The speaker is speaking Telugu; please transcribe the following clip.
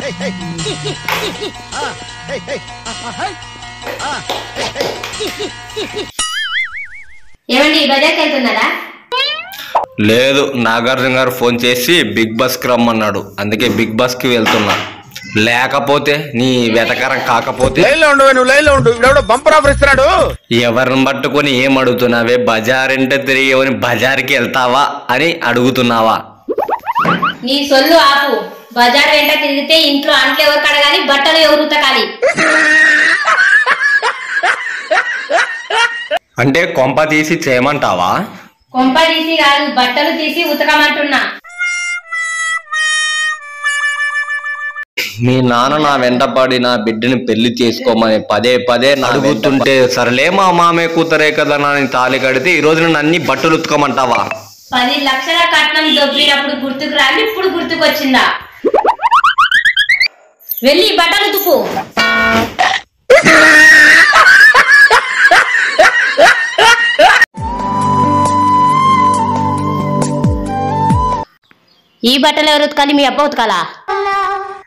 ఏమండి బజార్కి వెళ్తున్నారా లేదు నాగార్జున గారు ఫోన్ చేసి బిగ్ బస్ కి రమ్మన్నాడు అందుకే బిగ్ బస్ కి వెళ్తున్నా లేకపోతే నీ వెతకరం కాకపోతే లైన్ లో ఉండు నువ్వు లైన్ లో ఉండు ఇవిడెవడో బంపర్ ఆఫర్ ఇస్తున్నాడు ఎవరిని పట్టుకొని ఏం అడుగుతున్నావే బజార్ అంటే తిరిగి బజార్కి వెళ్తావా అని అడుగుతున్నావా నీ సొల్లు ఆపు బజార్ వెంట తిరిగితే ఇంట్లో అంట్లు ఎవరు కడగాలి బట్టలు ఎవరు ఉతకాలి అంటే కొంప తీసి చేయమంటావా కొంప తీసి కాదు బట్టలు తీసి ఉతకమంటున్నా మీ నాన్న నా వెంటపడి నా బిడ్డని పెళ్లి చేసుకోమని పదే పదే అడుగుతుంటే సరేలే మా మామే కూతురే కదా అని తాళి కడితే ఈ రోజు నన్ను అన్ని బట్టలు ఉతుకోమంటావా పది లక్షల కట్నం దొబ్బినప్పుడు గుర్తుకు రాలి ఇప్పుడు గుర్తుకొచ్చిందా వెళ్ళి బట్టలు ఉతుకు ఈ బట్టలు ఎవరు ఉతకాలి మీ అబ్బ ఉతకాలా